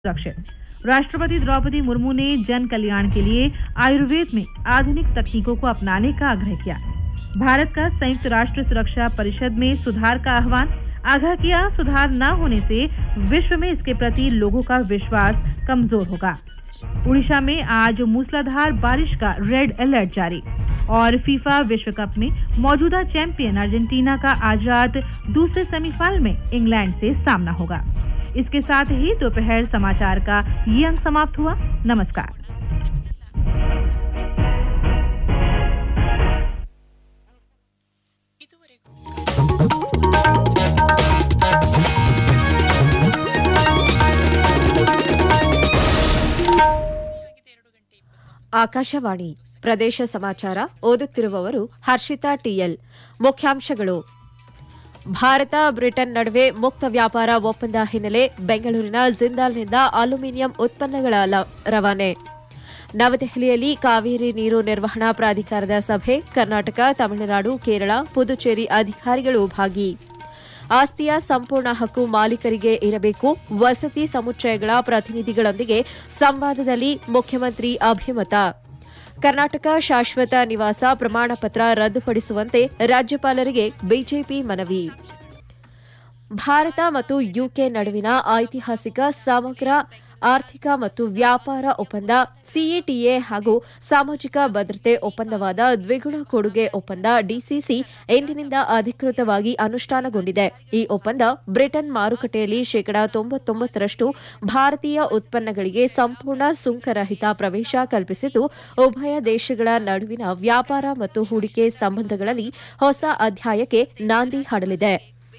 सुरक्षित राष्ट्रपति द्रौपदी मुर्मू ने जन कल्याण के लिए आयुर्वेद में आधुनिक तकनीकों को अपनाने का आग्रह किया भारत का संयुक्त राष्ट्र सुरक्षा परिषद में सुधार का आह्वान आगाह किया सुधार न होने से विश्व में इसके प्रति लोगों का विश्वास कमजोर होगा उड़ीसा में आज मूसलाधार बारिश का रेड अलर्ट जारी और फीफा विश्व कप में मौजूदा चैंपियन अर्जेंटीना का आज रात दूसरे सेमीफाइनल में इंग्लैंड से सामना होगा इसके साथ ही दोपहर समाचार का ये अंक समाप्त हुआ नमस्कार ಆಕಾಶವಾಣಿ ಪ್ರದೇಶ ಸಮಾಚಾರ ಓದುತ್ತಿರುವವರು ಹರ್ಷಿತಾ ಟಿಎಲ್ ಮುಖ್ಯಾಂಶಗಳು ಭಾರತ ಬ್ರಿಟನ್ ನಡುವೆ ಮುಕ್ತ ವ್ಯಾಪಾರ ಒಪ್ಪಂದ ಹಿನ್ನೆಲೆ ಬೆಂಗಳೂರಿನ ಜಿಂದಾಲ್ನಿಂದ ಅಲ್ಯೂಮಿನಿಯಂ ಉತ್ಪನ್ನಗಳ ಲ- ರವಾನೆ ನವದೆಹಲಿಯಲ್ಲಿ ಕಾವೇರಿ ನೀರು ನಿರ್ವಹಣಾ ಪ್ರಾಧಿಕಾರದ ಸಭೆ ಕರ್ನಾಟಕ ತಮಿಳುನಾಡು ಕೇರಳ ಪುದುಚೇರಿ ಅಧಿಕಾರಿಗಳು ಭಾಗಿ ಆಸ್ತಿಯ ಸಂಪೂರ್ಣ ಹಕ್ಕು ಮಾಲೀಕರಿಗೆ ಇರಬೇಕು ವಸತಿ ಸಮುಚ್ಚಯಗಳ ಪ್ರತಿನಿಧಿಗಳೊಂದಿಗೆ ಸಂವಾದದಲ್ಲಿ ಮುಖ್ಯಮಂತ್ರಿ ಅಭಿಮತ ಕರ್ನಾಟಕ ಶಾಶ್ವತ ನಿವಾಸ ಪ್ರಮಾಣ ಪತ್ರ ರದ್ದುಪಡಿಸುವಂತೆ ರಾಜ್ಯಪಾಲರಿಗೆ ಬಿಜೆಪಿ ಮನವಿ ಭಾರತ ಮತ್ತು ಯುಕೆ ನಡುವಿನ ಐತಿಹಾಸಿಕ ಸಮಗ್ರ ಆರ್ಥಿಕ ಮತ್ತು ವ್ಯಾಪಾರ ಒಪ್ಪಂದ ಸಿಇಟಿಎ ಹಾಗೂ ಸಾಮಾಜಿಕ ಭದ್ರತೆ ಒಪ್ಪಂದವಾದ ದ್ವಿಗುಣ ಕೊಡುಗೆ ಒಪ್ಪಂದ ಡಿಸಿಸಿ ಇಂದಿನಿಂದ ಅಧಿಕೃತವಾಗಿ ಅನುಷ್ಠಾನಗೊಂಡಿದೆ ಈ ಒಪ್ಪಂದ ಬ್ರಿಟನ್ ಮಾರುಕಟ್ಟೆಯಲ್ಲಿ ಶೇಕಡಾ ತೊಂಬತ್ತೊಂಬತ್ತರಷ್ಟು ಭಾರತೀಯ ಉತ್ಪನ್ನಗಳಿಗೆ ಸಂಪೂರ್ಣ ಸುಂಕರಹಿತ ಪ್ರವೇಶ ಕಲ್ಪಿಸಿದ್ದು ಉಭಯ ದೇಶಗಳ ನಡುವಿನ ವ್ಯಾಪಾರ ಮತ್ತು ಹೂಡಿಕೆ ಸಂಬಂಧಗಳಲ್ಲಿ ಹೊಸ ಅಧ್ಯಾಯಕ್ಕೆ ನಾಂದಿ ಹಾಡಲಿದೆ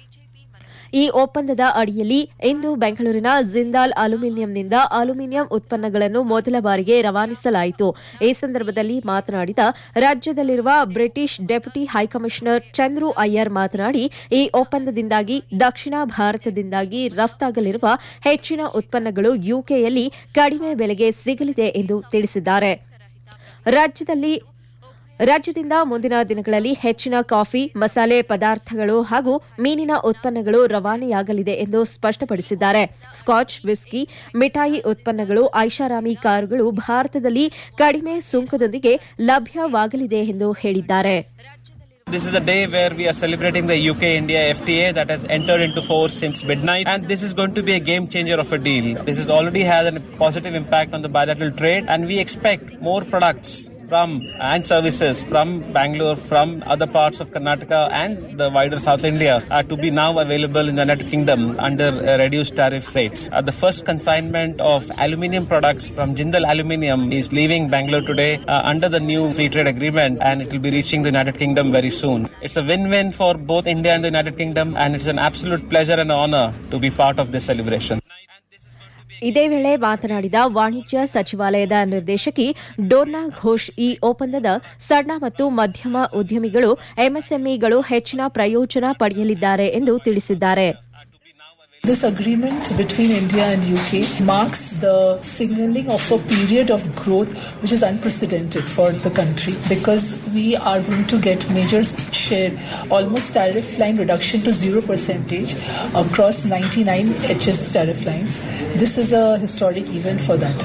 ಈ ಒಪ್ಪಂದದ ಅಡಿಯಲ್ಲಿ ಇಂದು ಬೆಂಗಳೂರಿನ ಜಿಂದಾಲ್ ಅಲ್ಯೂಮಿನಿಯಂನಿಂದ ಅಲ್ಯೂಮಿನಿಯಂ ಉತ್ಪನ್ನಗಳನ್ನು ಮೊದಲ ಬಾರಿಗೆ ರವಾನಿಸಲಾಯಿತು ಈ ಸಂದರ್ಭದಲ್ಲಿ ಮಾತನಾಡಿದ ರಾಜ್ಯದಲ್ಲಿರುವ British deputy high commissioner Chandru Iyer ಮಾತನಾಡಿ ಈ ಒಪ್ಪಂದದಿಂದಾಗಿ ದಕ್ಷಿಣ ಭಾರತದಿಂದಾಗಿ ರಫ್ತಾಗಲಿರುವ ಹೆಚ್ಚಿನ ಉತ್ಪನ್ನಗಳು ಯುಕೆಯಲ್ಲಿ ಕಡಿಮೆ ಬೆಲೆಗೆ ಸಿಗಲಿದೆ ಎಂದು ತಿಳಿಸಿದ್ದಾರೆ ರಾಜ್ಯದಲ್ಲಿ ರಾಜ್ಯದಿಂದ ಮುಂದಿನ ದಿನಗಳಲ್ಲಿ ಹೆಚ್ಚಿನ ಕಾಫಿ ಮಸಾಲೆ ಪದಾರ್ಥಗಳು ಹಾಗೂ ಮೀನಿನ ಉತ್ಪನ್ನಗಳು ರವಾನೆಯಾಗಲಿದೆ ಎಂದು ಸ್ಪಷ್ಟಪಡಿಸಿದ್ದಾರೆ ಸ್ಕಾಚ್ ವಿಸ್ಕಿ ಮಿಠಾಯಿ ಉತ್ಪನ್ನಗಳು ಐಷಾರಾಮಿ ಕಾರುಗಳು ಭಾರತದಲ್ಲಿ ಕಡಿಮೆ ಸುಂಕದೊಂದಿಗೆ ಲಭ್ಯವಾಗಲಿದೆ ಎಂದು ಹೇಳಿದ್ದಾರೆ This is the day where we are celebrating the UK India FTA that has entered into force since midnight, and this is going to be a game changer of a deal. This has already had a positive impact on the bilateral trade, and we expect more products from and services from Bangalore, from other parts of Karnataka and the wider South India uh, to be now available in the United Kingdom under uh, reduced tariff rates. Uh, the first consignment of aluminium products from Jindal Aluminium is leaving Bangalore today uh, under the new free trade agreement and it will be reaching the United Kingdom very soon. It's a win-win for both India and the United Kingdom and it's an absolute pleasure and honor to be part of this celebration. ಇದೇ ವೇಳೆ ಮಾತನಾಡಿದ ವಾಣಿಜ್ಯ ಸಚಿವಾಲಯದ ನಿರ್ದೇಶಕಿ ಡೋರ್ನಾ ಘೋಷ್ ಈ ಒಪ್ಪಂದದ ಸಣ್ಣ ಮತ್ತು ಮಧ್ಯಮ ಉದ್ಯಮಿಗಳು ಎಂಎಸ್ಎಂಇಗಳು ಹೆಚ್ಚಿನ ಪ್ರಯೋಜನ ಪಡೆಯಲಿದ್ದಾರೆ ಎಂದು ತಿಳಿಸಿದ್ದಾರೆ This agreement between India and UK marks the signaling of a period of growth which is unprecedented for the country because we are going to get major share, almost tariff line reduction to zero percentage across 99 HS tariff lines. This is a historic event for that.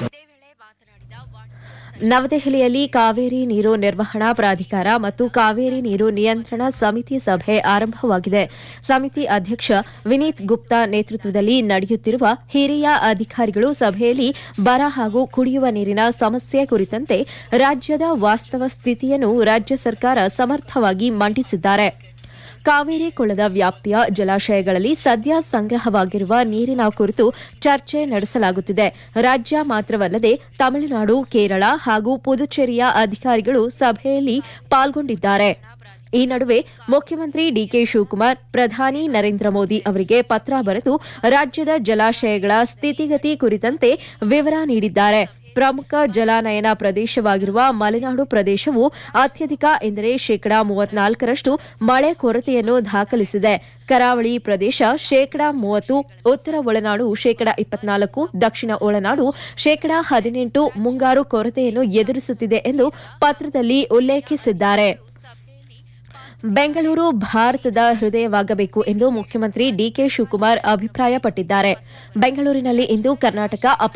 ನವದೆಹಲಿಯಲ್ಲಿ ಕಾವೇರಿ ನೀರು ನಿರ್ವಹಣಾ ಪ್ರಾಧಿಕಾರ ಮತ್ತು ಕಾವೇರಿ ನೀರು ನಿಯಂತ್ರಣ ಸಮಿತಿ ಸಭೆ ಆರಂಭವಾಗಿದೆ ಸಮಿತಿ ಅಧ್ಯಕ್ಷ ವಿನೀತ್ ಗುಪ್ತಾ ನೇತೃತ್ವದಲ್ಲಿ ನಡೆಯುತ್ತಿರುವ ಹಿರಿಯ ಅಧಿಕಾರಿಗಳು ಸಭೆಯಲ್ಲಿ ಬರ ಹಾಗೂ ಕುಡಿಯುವ ನೀರಿನ ಸಮಸ್ಯೆ ಕುರಿತಂತೆ ರಾಜ್ಯದ ವಾಸ್ತವ ಸ್ಥಿತಿಯನ್ನು ರಾಜ್ಯ ಸರ್ಕಾರ ಸಮರ್ಥವಾಗಿ ಮಂಡಿಸಿದ್ದಾರೆ ಕಾವೇರಿ ಕೊಳ್ಳದ ವ್ಯಾಪ್ತಿಯ ಜಲಾಶಯಗಳಲ್ಲಿ ಸದ್ಯ ಸಂಗ್ರಹವಾಗಿರುವ ನೀರಿನ ಕುರಿತು ಚರ್ಚೆ ನಡೆಸಲಾಗುತ್ತಿದೆ ರಾಜ್ಯ ಮಾತ್ರವಲ್ಲದೆ ತಮಿಳುನಾಡು ಕೇರಳ ಹಾಗೂ ಪುದುಚೇರಿಯ ಅಧಿಕಾರಿಗಳು ಸಭೆಯಲ್ಲಿ ಪಾಲ್ಗೊಂಡಿದ್ದಾರೆ ಈ ನಡುವೆ ಮುಖ್ಯಮಂತ್ರಿ ಡಿಕೆ ಶಿವಕುಮಾರ್ ಪ್ರಧಾನಿ ನರೇಂದ್ರ ಮೋದಿ ಅವರಿಗೆ ಪತ್ರ ಬರೆದು ರಾಜ್ಯದ ಜಲಾಶಯಗಳ ಸ್ಥಿತಿಗತಿ ಕುರಿತಂತೆ ವಿವರ ನೀಡಿದ್ದಾರೆ ಪ್ರಮುಖ ಜಲಾನಯನ ಪ್ರದೇಶವಾಗಿರುವ ಮಲೆನಾಡು ಪ್ರದೇಶವು ಅತ್ಯಧಿಕ ಎಂದರೆ ಶೇಕಡಾ ಮೂವತ್ನಾಲ್ಕರಷ್ಟು ಮಳೆ ಕೊರತೆಯನ್ನು ದಾಖಲಿಸಿದೆ ಕರಾವಳಿ ಪ್ರದೇಶ ಶೇಕಡಾ ಮೂವತ್ತು ಉತ್ತರ ಒಳನಾಡು ಶೇಕಡಾ ಇಪ್ಪತ್ನಾಲ್ಕು ದಕ್ಷಿಣ ಒಳನಾಡು ಶೇಕಡಾ ಹದಿನೆಂಟು ಮುಂಗಾರು ಕೊರತೆಯನ್ನು ಎದುರಿಸುತ್ತಿದೆ ಎಂದು ಪತ್ರದಲ್ಲಿ ಉಲ್ಲೇಖಿಸಿದ್ದಾರೆ ಬೆಂಗಳೂರು ಭಾರತದ ಹೃದಯವಾಗಬೇಕು ಎಂದು ಮುಖ್ಯಮಂತ್ರಿ ಡಿಕೆ ಶಿವಕುಮಾರ್ ಅಭಿಪ್ರಾಯಪಟ್ಟಿದ್ದಾರೆ ಬೆಂಗಳೂರಿನಲ್ಲಿ ಇಂದು ಕರ್ನಾಟಕ ಅಪ